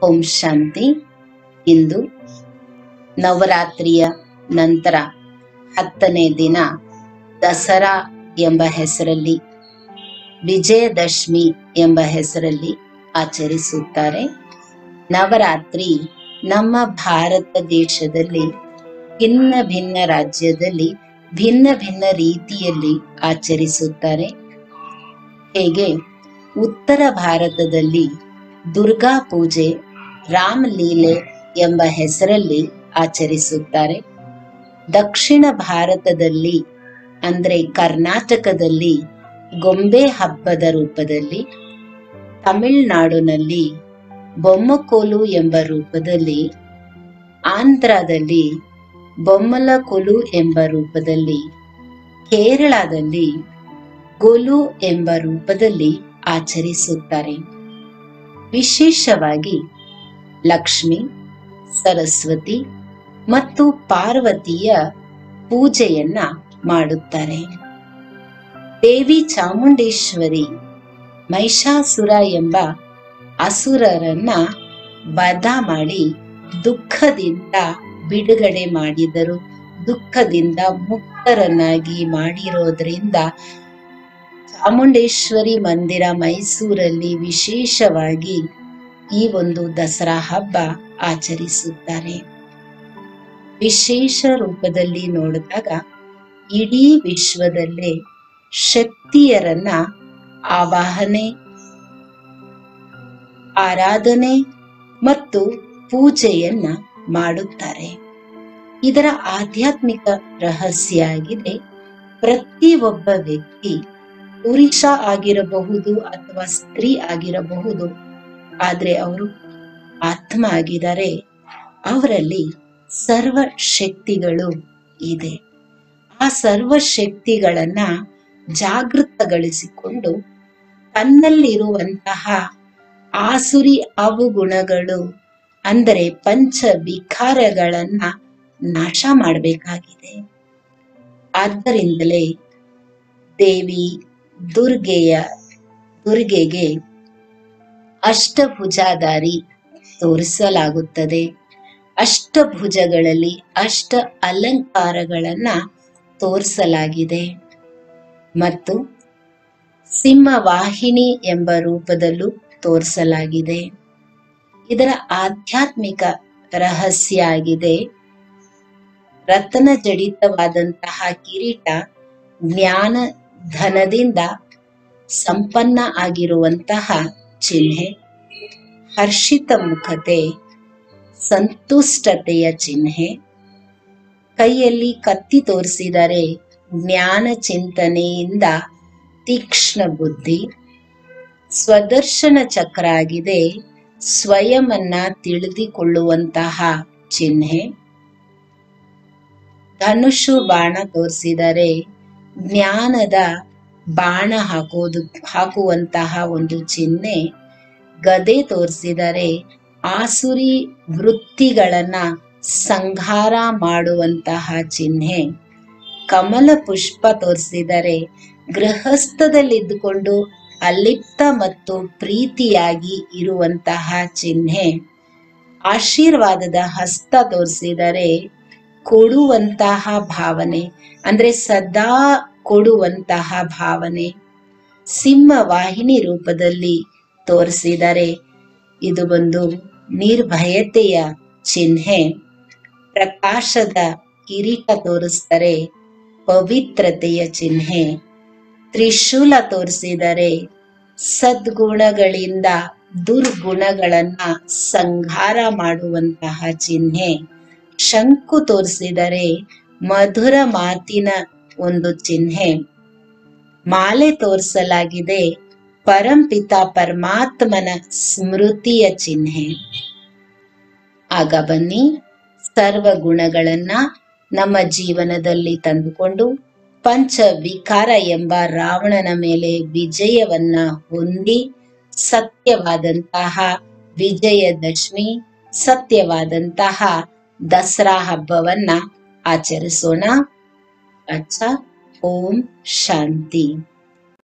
ಓಂ ಶಾಂತಿ ಇಂದು ನವರಾತ್ರಿಯ ನಂತರ ಹತ್ತನೇ ದಿನ ದಸರಾ ಎಂಬ ಹೆಸರಲ್ಲಿ ವಿಜಯದಶಮಿ ಎಂಬ ಹೆಸರಲ್ಲಿ ಆಚರಿಸುತ್ತಾರೆ ನವರಾತ್ರಿ ನಮ್ಮ ಭಾರತ ದೇಶದಲ್ಲಿ ಭಿನ್ನ ಭಿನ್ನ ರಾಜ್ಯದಲ್ಲಿ ಭಿನ್ನ ಭಿನ್ನ ರೀತಿಯಲ್ಲಿ ಆಚರಿಸುತ್ತಾರೆ ಹೇಗೆ ಉತ್ತರ ಭಾರತದಲ್ಲಿ ದುರ್ಗಾ ಪೂಜೆ ರಾಮಲೀಲೆ ಎಂಬ ಹೆಸರಲ್ಲಿ ಆಚರಿಸುತ್ತಾರೆ ದಕ್ಷಿಣ ಭಾರತದಲ್ಲಿ ಅಂದ್ರೆ ಕರ್ನಾಟಕದಲ್ಲಿ ಗೊಂಬೆ ಹಬ್ಬದ ರೂಪದಲ್ಲಿ ತಮಿಳುನಾಡಿನಲ್ಲಿ ಬೊಮ್ಮಕೋಲು ಎಂಬ ರೂಪದಲ್ಲಿ ಆಂಧ್ರದಲ್ಲಿ ಬೊಮ್ಮಲಕೊಲು ಎಂಬ ರೂಪದಲ್ಲಿ ಕೇರಳದಲ್ಲಿ ಗೊಲು ಎಂಬ ರೂಪದಲ್ಲಿ ಆಚರಿಸುತ್ತಾರೆ ವಿಶೇಷವಾಗಿ ಲಕ್ಷ್ಮಿ ಸರಸ್ವತಿ ಮತ್ತು ಪಾರ್ವತಿಯ ಪೂಜೆಯನ್ನ ಮಾಡುತ್ತಾರೆ ದೇವಿ ಚಾಮುಂಡೇಶ್ವರಿ ಮಹಿಷಾಸುರ ಎಂಬ ಅಸುರರನ್ನ ವಧ ಮಾಡಿ ದುಃಖದಿಂದ ಬಿಡುಗಡೆ ಮಾಡಿದರು ದುಃಖದಿಂದ ಮುಕ್ತರನ್ನಾಗಿ ಮಾಡಿರೋದ್ರಿಂದ ಚಾಮುಂಡೇಶ್ವರಿ ಮಂದಿರ ಮೈಸೂರಲ್ಲಿ ವಿಶೇಷವಾಗಿ ಈ ಒಂದು ದಸರಾ ಹಬ್ಬ ಆಚರಿಸುತ್ತಾರೆ ವಿಶೇಷ ರೂಪದಲ್ಲಿ ನೋಡಿದಾಗ ಇಡೀ ವಿಶ್ವದಲ್ಲೇ ಶಕ್ತಿಯರನ್ನ ಆವಾಹನೆ ಆರಾಧನೆ ಮತ್ತು ಪೂಜೆಯನ್ನ ಮಾಡುತ್ತಾರೆ ಇದರ ಆಧ್ಯಾತ್ಮಿಕ ರಹಸ್ಯ ಆಗಿದೆ ಪ್ರತಿಯೊಬ್ಬ ವ್ಯಕ್ತಿ ಪುರುಷ ಆಗಿರಬಹುದು ಅಥವಾ ಸ್ತ್ರೀ ಆಗಿರಬಹುದು ಆದ್ರೆ ಅವರು ಆತ್ಮ ಆಗಿದ್ದಾರೆ ಅವರಲ್ಲಿ ಸರ್ವ ಶಕ್ತಿಗಳು ಇದೆ ಆ ಸರ್ವ ಶಕ್ತಿಗಳನ್ನ ಜಾಗೃತಗೊಳಿಸಿಕೊಂಡು ತನ್ನಲ್ಲಿರುವಂತಹ ಆಸುರಿ ಅವಗುಣಗಳು ಅಂದರೆ ಪಂಚ ವಿಕಾರಗಳನ್ನ ನಾಶ ಮಾಡಬೇಕಾಗಿದೆ ಆದ್ದರಿಂದಲೇ ದೇವಿ ದುರ್ಗೆಯ ದುರ್ಗೆಗೆ ಅಷ್ಟಭುಜಾಧಾರಿ ತೋರಿಸಲಾಗುತ್ತದೆ ಅಷ್ಟಭುಜಗಳಲ್ಲಿ ಅಷ್ಟ ಅಲಂಕಾರಗಳನ್ನ ತೋರಿಸಲಾಗಿದೆ ಮತ್ತು ಸಿಂಹವಾಹಿನಿ ಎಂಬ ರೂಪದಲ್ಲೂ ತೋರಿಸಲಾಗಿದೆ ಇದರ ಆಧ್ಯಾತ್ಮಿಕ ರಹಸ್ಯ ಆಗಿದೆ ರತ್ನ ಜಡಿತವಾದಂತಹ ಕಿರೀಟ ಜ್ಞಾನ ಧನದಿಂದ ಸಂಪನ್ನ ಆಗಿರುವಂತಹ ಚಿಹ್ನೆ ಹರ್ಷಿತ ಮುಖತೆ ಸಂತುಷ್ಟತೆಯ ಚಿಹ್ನೆ ಕೈಯಲ್ಲಿ ಕತ್ತಿ ತೋರಿಸಿದರೆ ಜ್ಞಾನ ಚಿಂತನೆಯಿಂದ ತೀಕ್ಷ್ಣ ಬುದ್ಧಿ ಸ್ವದರ್ಶನ ಚಕ್ರ ಆಗಿದೆ ಸ್ವಯಂನ ತಿಳಿದುಕೊಳ್ಳುವಂತಹ ಚಿಹ್ನೆ ಧನುಷು ಬಾಣ ತೋರಿಸಿದರೆ ಜ್ಞಾನದ ಬಾಣ ಹಾಕೋದು ಹಾಕುವಂತಹ ಒಂದು ಚಿಹ್ನೆ ಗದೆ ತೋರಿಸಿದರೆ ಆಸುರಿ ವೃತ್ತಿಗಳನ್ನ ಸಂಹಾರ ಮಾಡುವಂತಹ ಚಿಹ್ನೆ ಕಮಲ ಪುಷ್ಪ ತೋರಿಸಿದರೆ ಗೃಹಸ್ಥದಲ್ಲಿದ್ದುಕೊಂಡು ಅಲಿಪ್ತ ಮತ್ತು ಪ್ರೀತಿಯಾಗಿ ಇರುವಂತಹ ಚಿಹ್ನೆ ಆಶೀರ್ವಾದದ ಹಸ್ತ ತೋರಿಸಿದರೆ ಕೊಡುವಂತಹ ಭಾವನೆ ಅಂದ್ರೆ ಸದಾ ಕೊಡುವಂತಹ ಭಾವನೆ ಸಿಂಹ ವಾಹಿನಿ ರೂಪದಲ್ಲಿ ತೋರಿಸಿದರೆ ಇದು ಒಂದು ನಿರ್ಭಯತೆಯ ಚಿಹ್ನೆ ಪ್ರಕಾಶದ ಕಿರೀಟ ತೋರಿಸ್ತಾರೆ ಪವಿತ್ರತೆಯ ಚಿಹ್ನೆ ತ್ರಿಶೂಲ ತೋರಿಸಿದರೆ ಸದ್ಗುಣಗಳಿಂದ ದುರ್ಗುಣಗಳನ್ನ ಸಂಹಾರ ಮಾಡುವಂತಹ ಚಿಹ್ನೆ ಶಂಕು ತೋರಿಸಿದರೆ ಮಧುರ ಮಾತಿನ ಒಂದು ಚಿಹ್ನೆ ಮಾಲೆ ತೋರಿಸಲಾಗಿದೆ ಪರಂಪಿತ ಪರಮಾತ್ಮನ ಸ್ಮೃತಿಯ ಚಿಹ್ನೆ ಆಗ ಬನ್ನಿ ಸರ್ವ ಗುಣಗಳನ್ನ ನಮ್ಮ ಜೀವನದಲ್ಲಿ ತಂದುಕೊಂಡು ಪಂಚ ವಿಕಾರ ಎಂಬ ರಾವಣನ ಮೇಲೆ ವಿಜಯವನ್ನ ಹೊಂದಿ ಸತ್ಯವಾದಂತಹ ವಿಜಯದಶಮಿ ಸತ್ಯವಾದಂತಹ ದಸರಾ ಹಬ್ಬವನ್ನ ಆಚರಿಸೋಣ ಅಚ್ಚ ಓಂ ಶಾಂತಿ